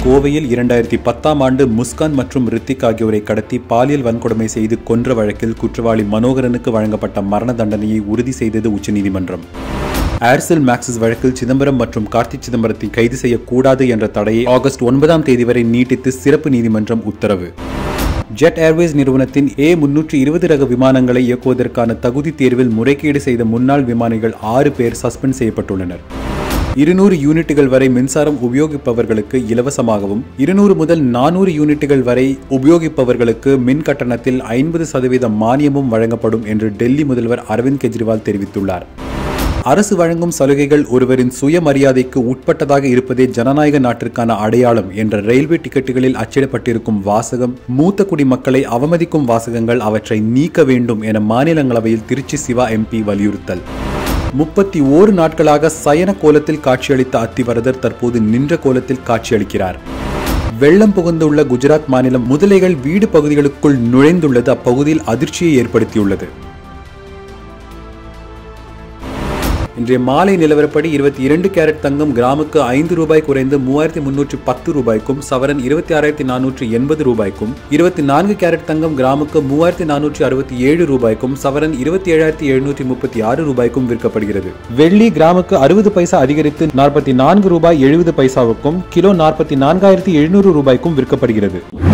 கோவையில் இரண்டாயிரத்தி பத்தாம் ஆண்டு முஸ்கான் மற்றும் ரித்திக் ஆகியோரை கடத்தி பாலியல் வன்கொடுமை செய்து கொன்ற வழக்கில் குற்றவாளி மனோகரனுக்கு வழங்கப்பட்ட மரண தண்டனையை உறுதி செய்தது உச்சநீதிமன்றம் ஏர்செல் மேக்சிஸ் வழக்கில் சிதம்பரம் மற்றும் கார்த்தி சிதம்பரத்தை கைது செய்யக்கூடாது என்ற தடையை ஆகஸ்ட் ஒன்பதாம் தேதி வரை நீட்டித்து சிறப்பு நீதிமன்றம் உத்தரவு ஜெட் ஏர்வேஸ் நிறுவனத்தின் ஏ முன்னூற்றி இருபது ரக விமானங்களை இயக்குவதற்கான தகுதி தேர்வில் முறைகேடு செய்த முன்னாள் விமானிகள் ஆறு பேர் சஸ்பெண்ட் செய்யப்பட்டுள்ளனர் இருநூறு யூனிட்டுகள் வரை மின்சாரம் உபயோகிப்பவர்களுக்கு இலவசமாகவும் இருநூறு முதல் நானூறு யூனிட்டுகள் வரை உபயோகிப்பவர்களுக்கு மின் கட்டணத்தில் ஐம்பது சதவீத மானியமும் வழங்கப்படும் என்று டெல்லி முதல்வர் அரவிந்த் கெஜ்ரிவால் தெரிவித்துள்ளார் அரசு வழங்கும் சலுகைகள் ஒருவரின் சுயமரியாதைக்கு உட்பட்டதாக இருப்பதே ஜனநாயக நாட்டிற்கான அடையாளம் என்ற ரயில்வே டிக்கெட்டுகளில் அச்சிடப்பட்டிருக்கும் வாசகம் மூத்த குடிமக்களை அவமதிக்கும் வாசகங்கள் அவற்றை நீக்க வேண்டும் என மாநிலங்களவையில் திருச்சி சிவா எம்பி வலியுறுத்தல் முப்பத்தி ஓரு நாட்களாக சயன கோலத்தில் காட்சியளித்த அத்திவரதர் தற்போது நின்ற கோலத்தில் காட்சியளிக்கிறார் வெள்ளம் புகுந்துள்ள குஜராத் மாநிலம் முதலைகள் வீடு பகுதிகளுக்குள் நுழைந்துள்ளது அப்பகுதியில் அதிர்ச்சியை ஏற்படுத்தியுள்ளது இன்றைய மாலை நிலவரப்படி இருபத்தி இரண்டு கேரட் தங்கம் கிராமுக்கு ஐந்து ரூபாய் குறைந்து மூவாயிரத்தி முன்னூற்றி பத்து ரூபாய்க்கும் சவரன் இருபத்தி ஆறாயிரத்தி நானூற்றி எண்பது ரூபாய்க்கும் இருபத்தி நான்கு கேரட் தங்கம் கிராமுக்கு மூவாயிரத்தி நானூற்றி அறுபத்தி ஏழு ரூபாய்க்கும் சவரன் இருபத்தி ஏழாயிரத்தி எழுநூற்றி முப்பத்தி ஆறு ரூபாய்க்கும் விற்கப்படுகிறது வெள்ளி கிராமுக்கு அறுபது பைசா அதிகரித்து நாற்பத்தி நான்கு ரூபாய் எழுபது பைசாவுக்கும் கிலோ நாற்பத்தி நான்காயிரத்தி எழுநூறு ரூபாய்க்கும் விற்கப்படுகிறது